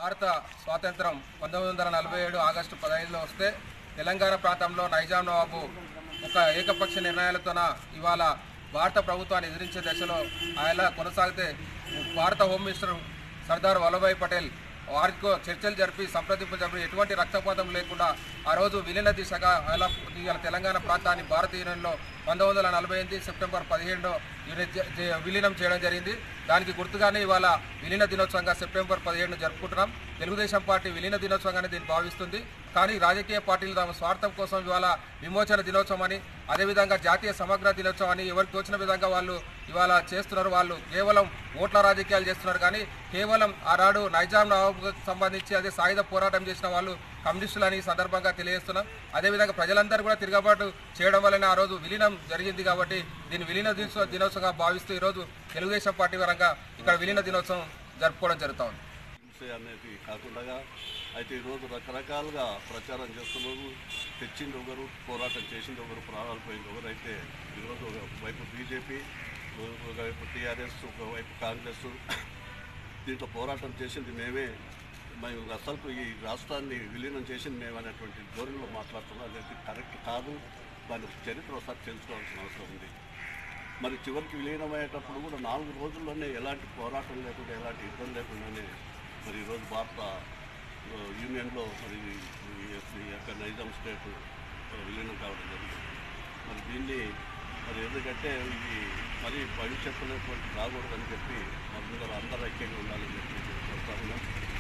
భారత స్వాతంత్రం పంతొమ్మిది వందల నలభై ఏడు ఆగస్టు పదహైదులో వస్తే తెలంగాణ ప్రాంతంలో నైజాం నవాబు ఒక ఏకపక్ష నిర్ణయాలతోన ఇవాళ భారత ప్రభుత్వాన్ని ఎదిరించే దశలో ఆయన కొనసాగితే భారత హోమ్ మినిస్టర్ సర్దార్ వల్లభాయ్ పటేల్ వారితో చర్చలు జరిపి సంప్రదింపులు జరిపి ఎటువంటి రక్తపాతం లేకుండా ఆ రోజు విలీన దిశగా అలా ఇవాళ తెలంగాణ ప్రాంతాన్ని భారత యూనియన్లో పంతొమ్మిది వందల నలభై ఎనిమిది సెప్టెంబర్ పదిహేడులో యూనిట్ జ- జ- విలీనం చేయడం జరిగింది దానికి గుర్తుగానే ఇవాళ విలీన దినోత్సవంగా సెప్టెంబర్ పదిహేడును జరుపుకుంటున్నాం తెలుగుదేశం పార్టీ విలీన దినోత్సవంగానే దీన్ని భావిస్తుంది కానీ రాజకీయ పార్టీలు తమ స్వార్థం కోసం ఇవాళ విమోచన దినోత్సవం అని అదేవిధంగా జాతీయ సమగ్ర దినోత్సవం అని ఎవరికి తోచిన విధంగా వాళ్ళు ఇవాళ చేస్తున్నారు వాళ్ళు కేవలం ఓట్ల రాజకీయాలు చేస్తున్నారు కానీ కేవలం ఆనాడు నైజాం నవాబుకు సంబంధించి అదే సాయుధ పోరాటం చేసిన వాళ్ళు కమ్యూనిస్టులని ఈ సందర్భంగా తెలియజేస్తున్నాం అదేవిధంగా ప్రజలందరూ కూడా తిరగబాటు చేయడం వల్లనే ఆ రోజు విలీనం జరిగింది కాబట్టి దీన్ని విలీన దినోత్సవ దినోత్సవంగా భావిస్తూ ఈరోజు తెలుగుదేశం పార్టీ పరంగా ఇక్కడ విలీన దినోత్సవం జరుపుకోవడం జరుగుతూ ఉంది హింస అనేది కాకుండా అయితే ఈరోజు రకరకాలుగా ప్రచారం చేస్తున్నారు తెచ్చింది ఒకరు పోరాటం చేసింది ఒకరు ప్రాణాలు పోయింది ఒకరు అయితే ఈరోజు ఒకవైపు బీజేపీ ఒకవైపు టీఆర్ఎస్ ఒకవైపు కాంగ్రెస్ దీంట్లో పోరాటం చేసింది మేమే మేము అసలు ఈ రాష్ట్రాన్ని విలీనం చేసింది మేము అనేటువంటి ధోరణిలో మాట్లాడుతున్నాం అదైతే కరెక్ట్ కాదు దాని చరిత్ర ఒకసారి తెలుసుకోవాల్సిన అవసరం ఉంది మరి చివరికి విలీనమయ్యేటప్పుడు కూడా నాలుగు రోజుల్లోనే ఎలాంటి పోరాటం లేకుండా ఎలాంటి యుద్ధం లేకుండానే మరి ఈరోజు భారత ఆ, యూనియన్లో మరి ఈ ఈ యొక్క నైజాం స్టేట్ ఆ, విలీనం కావడం జరిగింది మరి దీన్ని మరి ఎందుకంటే ఇది మరి భవిష్యత్తులో రాకూడదని చెప్పి అందరూ అందరూ ఐక్యంగా ఉండాలని చెప్పి కోరుతా ఉన్నాం